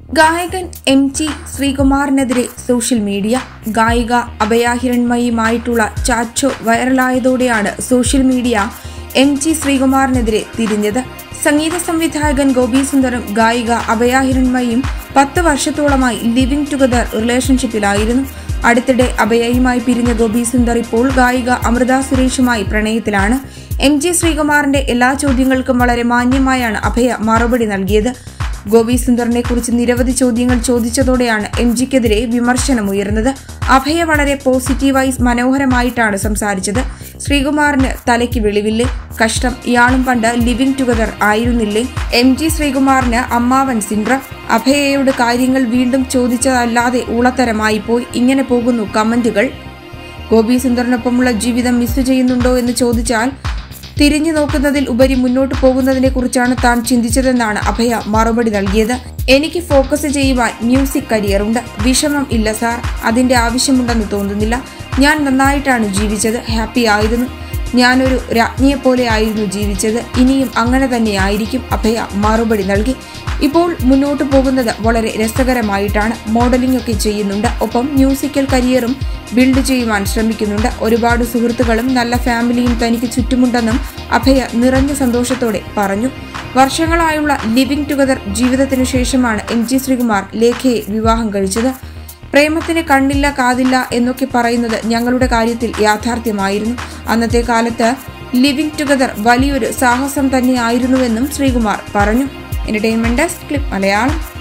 ഗായകൻ M G ശ്രീകുമാറിനെതിരെ social media ഗായിക അഭയാഹിരൺമയുമായിട്ടുള്ള ചാറ്റ് വൈറലായതോടെയാണ് സോഷ്യൽ മീഡിയ എം ജി ശ്രീകുമാറിനെതിരെ തിരിഞ്ഞത് സംഗീത സംവിധായകൻ ഗോപി സുന്ദറും ഗായിക അഭയാഹിരൺമയും പത്ത് വർഷത്തോളമായി ലിവിംഗ് ടുഗദർ റിലേഷൻഷിപ്പിലായിരുന്നു അടുത്തിടെ അഭയയുമായി പിരിഞ്ഞ ഗോപി സുന്ദർ ഇപ്പോൾ ഗായിക അമൃത സുരേഷുമായി പ്രണയത്തിലാണ് എം ജി ശ്രീകുമാറിന്റെ എല്ലാ ചോദ്യങ്ങൾക്കും വളരെ മാന്യമായാണ് അഭയ മറുപടി നൽകിയത് ഗോപി സുന്ദറിനെ കുറിച്ച് നിരവധി ചോദ്യങ്ങൾ ചോദിച്ചതോടെയാണ് എം ജിക്കെതിരെ വിമർശനമുയർന്നത് അഭയ വളരെ പോസിറ്റീവായി മനോഹരമായിട്ടാണ് സംസാരിച്ചത് ശ്രീകുമാറിന് തലയ്ക്ക് വെളിവില്ലേ കഷ്ടം ഇയാളും പണ്ട് ലിവിംഗ് ടുഗദർ ആയിരുന്നില്ലേ എം ജി ശ്രീകുമാറിന് അമ്മാവൻ സിൻഡ്രം അഭയയോട് കാര്യങ്ങൾ വീണ്ടും ചോദിച്ചതല്ലാതെ ഊളത്തരമായി പോയി ഇങ്ങനെ പോകുന്നു കമന്റുകൾ ഗോപി സുന്ദറിനൊപ്പമുള്ള ജീവിതം മിസ് ചെയ്യുന്നുണ്ടോ എന്ന് ചോദിച്ചാൽ തിരിഞ്ഞു നോക്കുന്നതിൽ ഉപരി മുന്നോട്ട് പോകുന്നതിനെ കുറിച്ചാണ് താൻ ചിന്തിച്ചതെന്നാണ് അഭയ മറുപടി നൽകിയത് എനിക്ക് ഫോക്കസ് ചെയ്യുവാൻ മ്യൂസിക് കരിയറുണ്ട് വിഷമം ഇല്ല സാർ അതിന്റെ ആവശ്യമുണ്ടെന്ന് തോന്നുന്നില്ല ഞാൻ നന്നായിട്ടാണ് ജീവിച്ചത് ഹാപ്പി ആയിരുന്നു ഞാനൊരു രാജ്ഞിയെപ്പോലെ ആയിരുന്നു ജീവിച്ചത് ഇനിയും അങ്ങനെ തന്നെ ആയിരിക്കും അഭയ മറുപടി നൽകി ഇപ്പോൾ മുന്നോട്ട് പോകുന്നത് വളരെ രസകരമായിട്ടാണ് മോഡലിംഗ് ഒക്കെ ചെയ്യുന്നുണ്ട് ഒപ്പം മ്യൂസിക്കൽ കരിയറും ബിൽഡ് ചെയ്യുവാൻ ശ്രമിക്കുന്നുണ്ട് ഒരുപാട് സുഹൃത്തുക്കളും നല്ല ഫാമിലിയും തനിക്ക് ചുറ്റുമുണ്ടെന്നും അഭയ നിറഞ്ഞ സന്തോഷത്തോടെ പറഞ്ഞു വർഷങ്ങളായുള്ള ലിവിംഗ് ടുഗദർ ജീവിതത്തിനു ശേഷമാണ് എം ജി ശ്രീകുമാർ ലേഖയെ വിവാഹം കഴിച്ചത് പ്രേമത്തിന് കണ്ണില്ല കാതില്ല എന്നൊക്കെ പറയുന്നത് ഞങ്ങളുടെ കാര്യത്തിൽ യാഥാർത്ഥ്യമായിരുന്നു അന്നത്തെ കാലത്ത് ലിവിംഗ് ടുഗദർ വലിയൊരു സാഹസം തന്നെയായിരുന്നുവെന്നും ശ്രീകുമാർ പറഞ്ഞു എന്റർടൈൻമെന്റ് ഡെസ്ക് ക്ലിപ്പ് മലയാളം